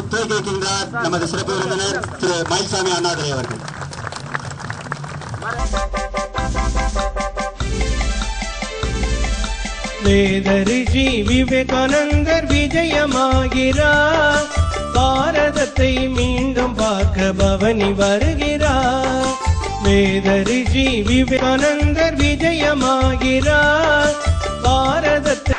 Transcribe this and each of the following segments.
துவக்கி வைக்கின்றார் நமது சிறப்பு விருந்தினர் திரு மயில்சாமி அண்ணாதுரை அவர்கள் வேத ரிஷி விவேகானந்தர் விஜயமாகிறார் பாரதத்தை மீண்டும் பார்க்க பவனி வருகிறார் வேத ரிஷி விவேகானந்தர் விஜயமாகிறார் பாரதத்தை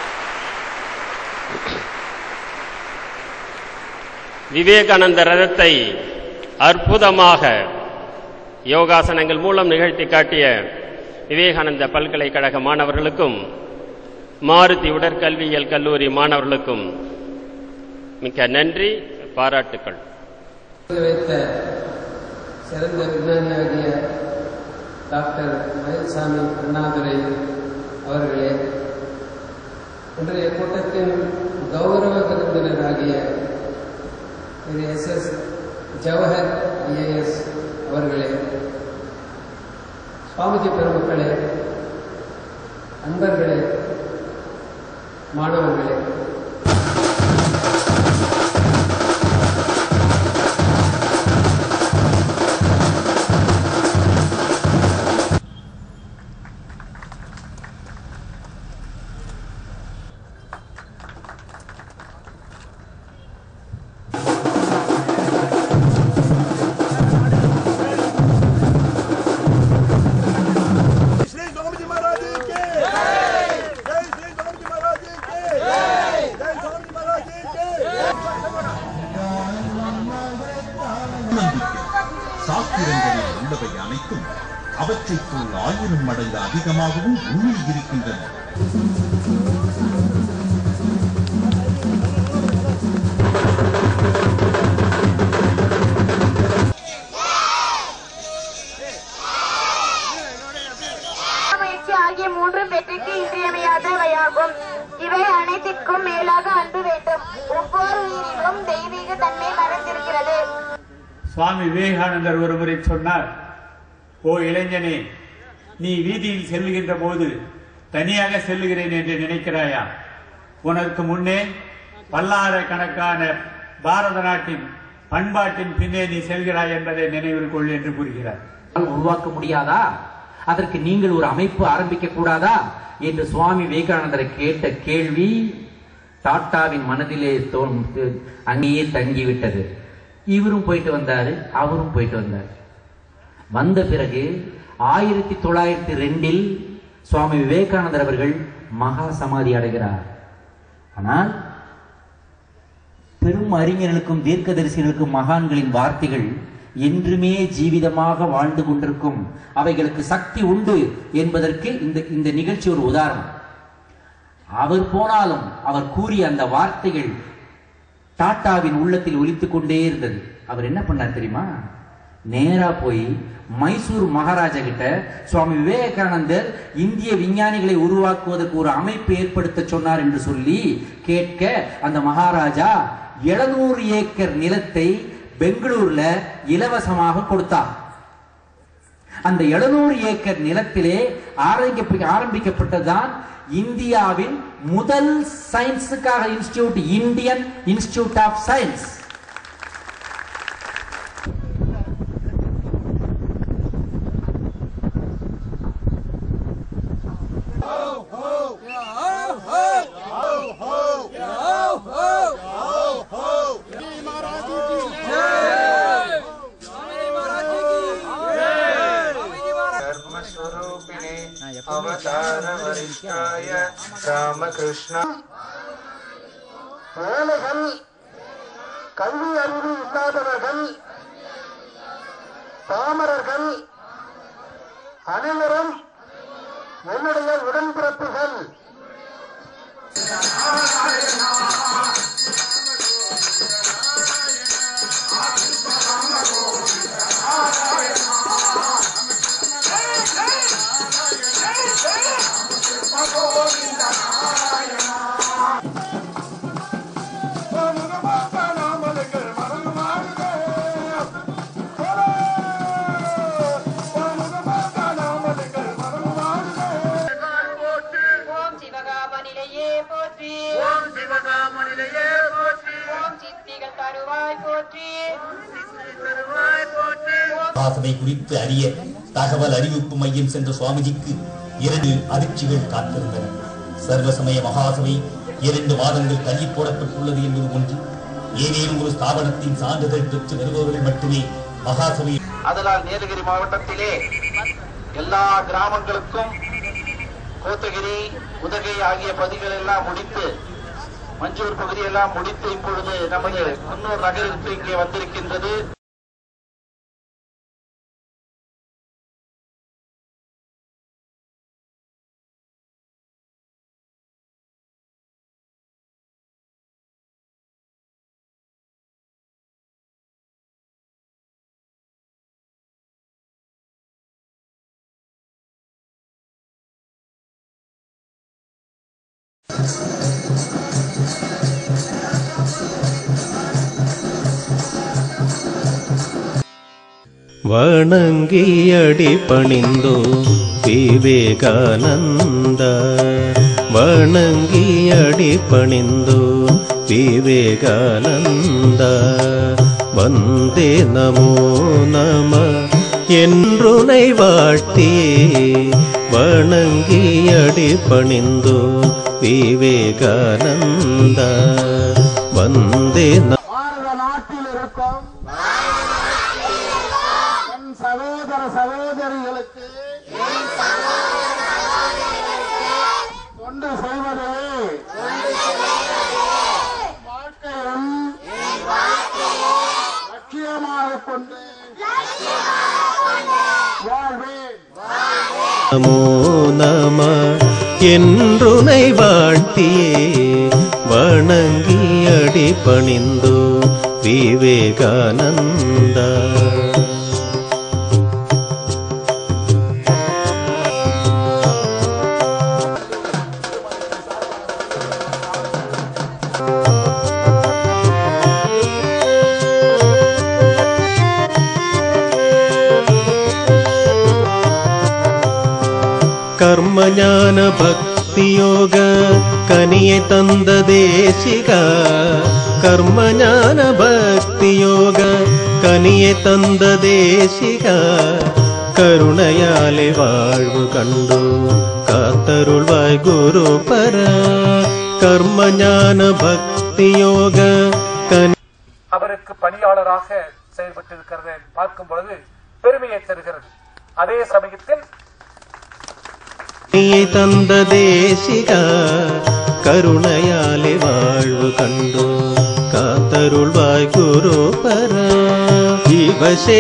விவேகானந்த ரதத்தை அற்புதமாக யோகாசனங்கள் மூலம் நிகழ்த்தி காட்டிய விவேகானந்த பல்கலைக்கழக மாணவர்களுக்கும் மாருதி உடற்கல்வியியல் கல்லூரி மாணவர்களுக்கும் மிக்க நன்றி பாராட்டுக்கள் வைத்த சிறந்த விஞ்ஞானியாகிய டாக்டர் மயில்சாமி அண்ணாதுரை அவர்களே இன்றைய கூட்டத்தின் கௌரவ விருந்தினராகிய திரு எஸ் எஸ் ஜவஹர் ஐஏஎஸ் அவர்களே சுவாமிஜி பெருமக்களே அன்பர்களே மாணவர்களே श्री स्वामी महाराज की जय जय श्री स्वामी महाराज की जय जय स्वामी महाराज की சாஸ்திரங்களில் உள்ளவை அனைத்தும் அவற்றைப் போல் ஆயிரம் மடங்கு அதிகமாகவும் உண்மையில் இருக்கின்றன முயற்சி ஆகிய மூன்றும் வெற்றிக்கு இன்றியமையாதவையாகும் இவை அனைத்திற்கும் மேலாக அன்பு வேண்டும் ஒவ்வொரு உயிரிலும் தெய்வீக தன்மை மறைந்திருக்கிறது சுவாமி விவேகானந்தர் ஒருமுறை சொன்னார் ஓ இளைஞனே நீ வீதியில் செல்லுகின்ற போது தனியாக செல்லுகிறேன் என்று நினைக்கிறாயா உனக்கு முன்னே பல்லாயிரக்கணக்கான பாரத நாட்டின் பண்பாட்டின் பின்னே நீ செல்கிறாய் என்பதை நினைவில் கொள் என்று கூறுகிறார் உருவாக்க முடியாதா அதற்கு நீங்கள் ஒரு அமைப்பு ஆரம்பிக்க கூடாதா என்று சுவாமி விவேகானந்தரை கேட்ட கேள்வி டாட்டாவின் மனதிலே தோன்று அங்கேயே தங்கிவிட்டது இவரும் போயிட்டு வந்தாரு அவரும் போயிட்டு வந்தார் வந்த பிறகு ஆயிரத்தி தொள்ளாயிரத்தி ரெண்டில் சுவாமி விவேகானந்தர் அவர்கள் மகா சமாதி அடைகிறார் ஆனால் பெரும் அறிஞர்களுக்கும் தீர்க்கதரிசிகளுக்கும் மகான்களின் வார்த்தைகள் என்றுமே ஜீவிதமாக வாழ்ந்து கொண்டிருக்கும் அவைகளுக்கு சக்தி உண்டு என்பதற்கு இந்த இந்த நிகழ்ச்சி ஒரு உதாரணம் அவர் போனாலும் அவர் கூறிய அந்த வார்த்தைகள் டாட்டாவின் உள்ளத்தில் ஒலித்துக் கொண்டே இருந்தது அவர் என்ன பண்ணார் தெரியுமா நேரா போய் மைசூர் மகாராஜா கிட்ட சுவாமி விவேகானந்தர் இந்திய விஞ்ஞானிகளை உருவாக்குவதற்கு ஒரு அமைப்பு ஏற்படுத்த சொன்னார் என்று சொல்லி கேட்க அந்த மகாராஜா 700 ஏக்கர் நிலத்தை பெங்களூர்ல இலவசமாக கொடுத்தார் அந்த 700 ஏக்கர் நிலத்திலே ஆரம்பிக்க ஆரம்பிக்கப்பட்டதுதான் இந்தியாவின் முதல் சயின்ஸுக்காக institute Indian institute of science धर्मस्वरूपिणे अवतारवरिष्ठाय रामकृष्ण ஏழைகள் கல்வி அறிவு இல்லாதவர்கள் பாமரர்கள் அனைவரும் என்னுடைய உடன்பிறப்புகள் ஓம் சிவகாம நிலையே போற்றி ஓம் சிவகாம நிலையே மகாசபை குறித்து அறிய தகவல் அறிவிப்பு மையம் சென்ற சுவாமிஜிக்கு இரண்டு அதிர்ச்சிகள் காத்திருந்தன சர்வசமய மகாசபை இரண்டு மாதங்கள் தள்ளி போடப்பட்டுள்ளது என்பது ஒன்று ஏதேனும் ஒரு ஸ்தாபனத்தின் சான்றிதழ் பெற்று வருபவர்கள் மட்டுமே மகாசபை அதனால் நீலகிரி மாவட்டத்திலே எல்லா கிராமங்களுக்கும் கோத்தகிரி உதகை ஆகிய பகுதிகள் எல்லாம் முடித்து மஞ்சூர் பகுதியெல்லாம் முடித்து இப்பொழுது நமது குன்னூர் நகருக்கு இங்கே வந்திருக்கின்றது வணங்கியடி பணிந்தோ விவேகானந்த வணங்கியடி பணிந்தோ விவேகானந்த வந்தே நமோ நம என்றுனை வாழ்த்தியே வணங்கியடி பணிந்தோ விவேகானந்த வந்தே நம பாரத நாட்டில் இருக்கும் என் சகோதர சகோதரிகளுக்கு தொண்டு செய்வதே வாழ்க்கையும் லட்சியமாக கொண்டு வாழ்வேன் நமோ நம என்றுனை வாழ்த்தியே வணங்கி அடி பணிந்தோ விவேகானந்தா கர்மஞான பக்தியோக கனியை தந்த தேசிக கர்மஞான பக்தியோக கனியை தந்த தேசிக கருணையாலே வாழ்வு கண்டு காத்தருள்வாய் குரு பர கர்மஞான பக்தியோக கனி அவருக்கு பணியாளராக செயல்பட்டிருக்கிறதை பார்க்கும் பொழுது பெருமையை தருகிறது அதே சமயத்தில் நீயை தந்த தேசிக கருணையாலே வாழ்வு கண்டோ காத்தருள்வாய் குரு பர இவசே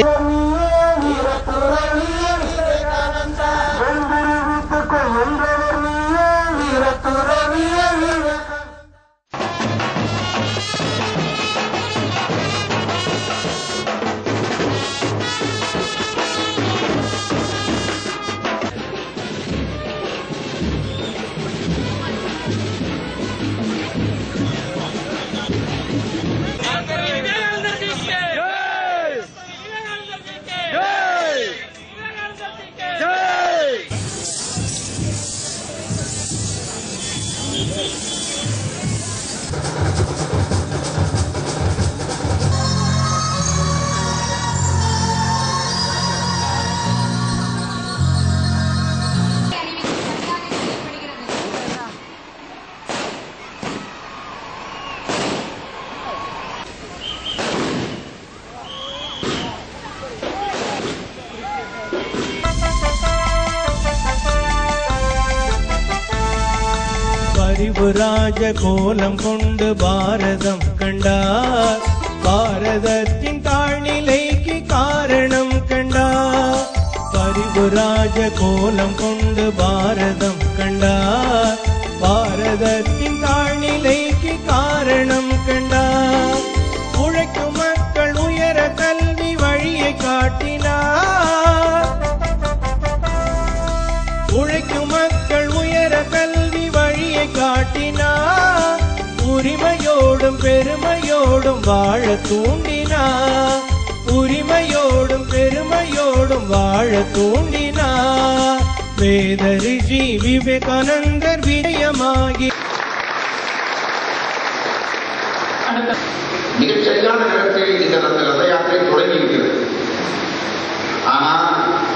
பரிவுராஜ கோலம் கொண்டு பாரதம் கண்டார் பாரதத்தின் தாழ்நிலைக்கு காரணம் கண்டார் பரிவுராஜ கோலம் கொண்டு பாரதம் கண்டார் பாரதத்தின் தாழ்நிலைக்கு காரணம் கண்டார் உழைக்கும் மக்கள் உயர கல்வி வழியை காட்டினார் உழைக்கும் மக்கள் உயர கல்வி வழியை காட்டினார் உரிமையோடும் பெருமையோடும் வாழ தூண்டினார் உரிமையோடும் பெருமையோடும் வாழ தூண்டினார் வேத ரிஷி விவேகானந்தர் விஜயமாகி நிகழ்ச்சி சரியான நேரத்தில் இந்த ரத ரத யாத்திரை தொடங்கி இருக்கிறது ஆனால்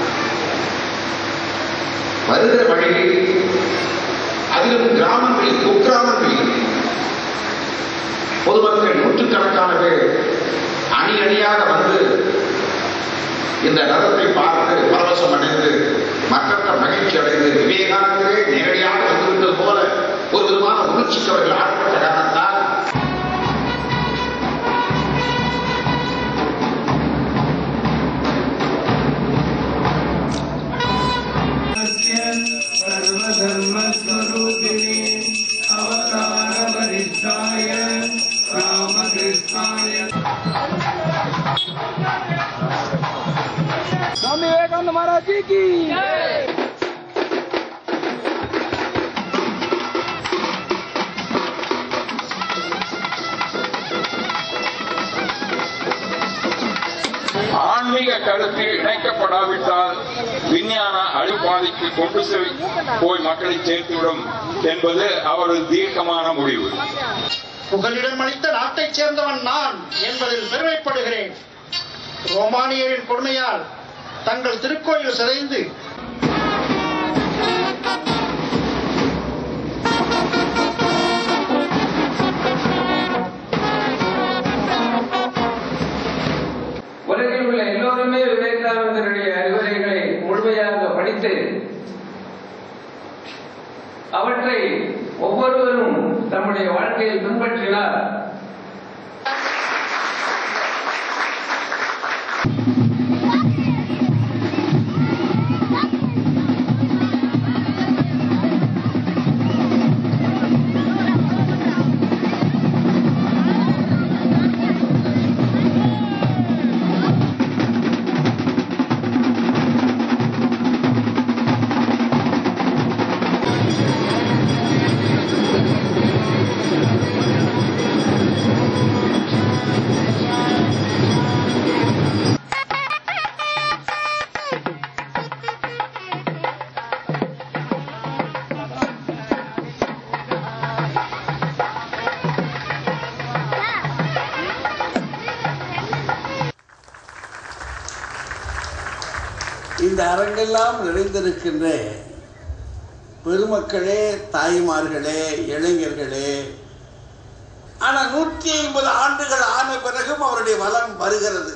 வருகிற வழியில் அதிலும் கிராமங்களில் குக்கிராமங்களில் பொதுமக்கள் நூற்றுக்கணக்கான பேர் அணி அணியாக வந்து இந்த ரதத்தை பார்த்து பரவசம் அடைந்து மற்றற்ற மகிழ்ச்சி அடைந்து விவேகானந்தரே நேரடியாக வந்துவிட்டது போல ஒரு விதமான உணர்ச்சிக்கு அவர்கள் ஆட்பட்ட காரணத்தால் सर्वधर्मस्वरूपिणे अवतारवरिष्ठाय रामकृष्णाय स्वामी विवेकानंद महाराज जी की ஆன்மீக கருத்து இணைக்கப்படாவிட்டால் விஞ்ஞான அழிபாதைக்கு கொண்டு செல் போய் மக்களை சேர்த்துவிடும் என்பது அவரது தீர்க்கமான முடிவு புகலிடம் அளித்த நாட்டைச் சேர்ந்தவன் நான் என்பதில் பெருமைப்படுகிறேன் ரோமானியரின் கொடுமையால் தங்கள் திருக்கோயில் சிதைந்து உலகில் உள்ள எல்லோருமே விவேகானந்தருடைய அறிவுரைகளை முழுமையாக படித்து அவற்றை ஒவ்வொருவரும் தம்முடைய வாழ்க்கையில் பின்பற்றினார் இந்த அரங்கெல்லாம் நிறைந்திருக்கின்ற பெருமக்களே தாய்மார்களே இளைஞர்களே ஆனா நூற்றி ஐம்பது ஆண்டுகள் ஆன பிறகும் அவருடைய வளம் வருகிறது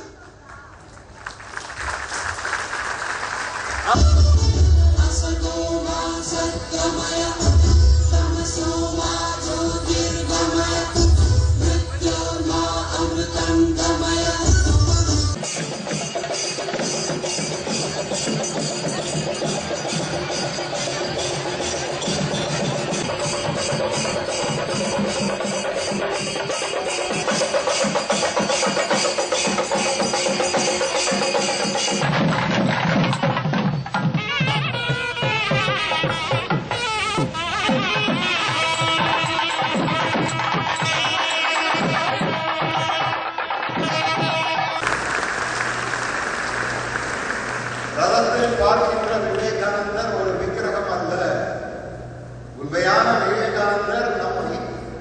ரதத்தில் பார்க்கின்ற விவேகானந்தர் ஒரு விக்கிரகம் அல்ல உண்மையான விவேகானந்தர் நம்மை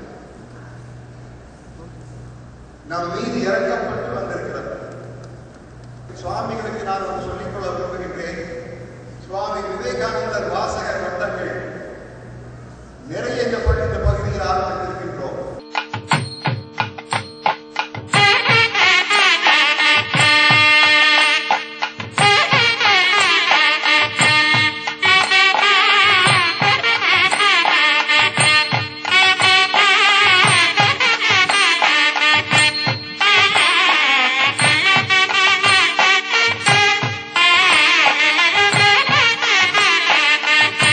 நம் மீது இறக்கப்பட்டு வந்திருக்கிறார் சுவாமிகளுக்கு நான் ஒன்று சொல்லிக்கொள்ள விரும்புகின்றேன் சுவாமி விவேகானந்தர் வாசக வட்டங்கள் நிறைய இந்த ப- இந்த பகுதியில் ஆரம்பித்திருக்கின்றோம் Thank you.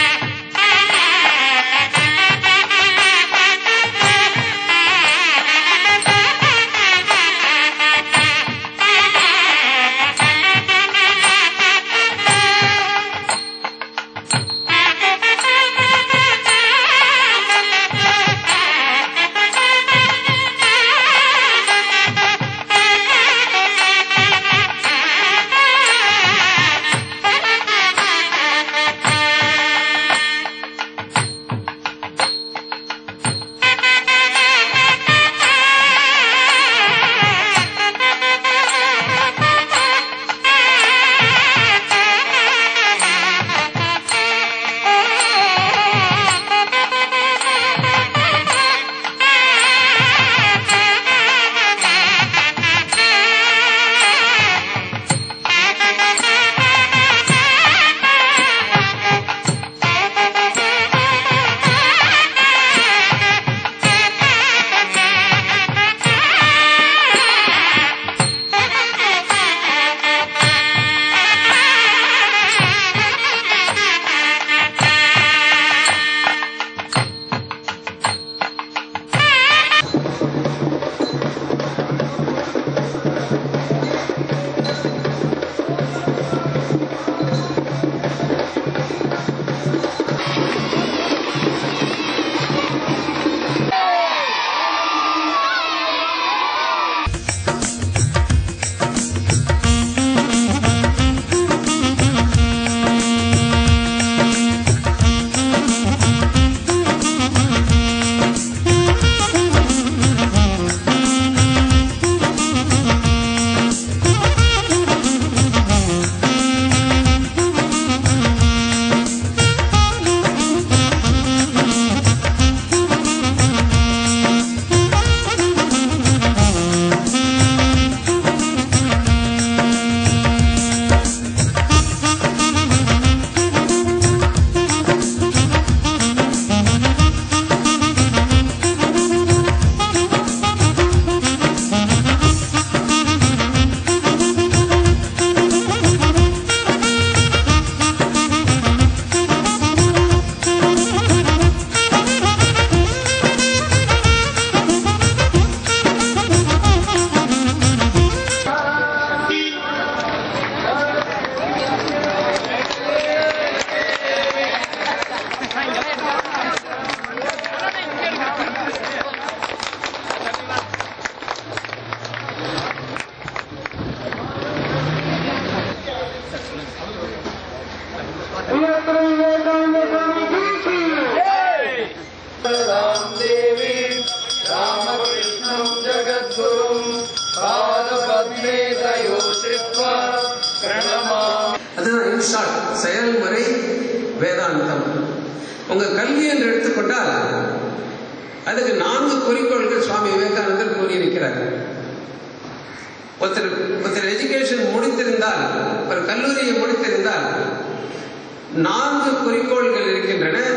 அதுதான் இன்ஷாட் செயல்முறை வேதாந்தம் உங்க கல்வி என்று எடுத்துக்கொண்டால் அதுக்கு நான்கு குறிக்கோள்கள் சுவாமி விவேகானந்தர் கூறியிருக்கிறார் ஒருத்தர் ஒருத்தர் எஜுகேஷன் முடித்திருந்தால் ஒரு கல்லூரியை முடித்திருந்தால் நான்கு குறிக்கோள்கள் இருக்கின்றன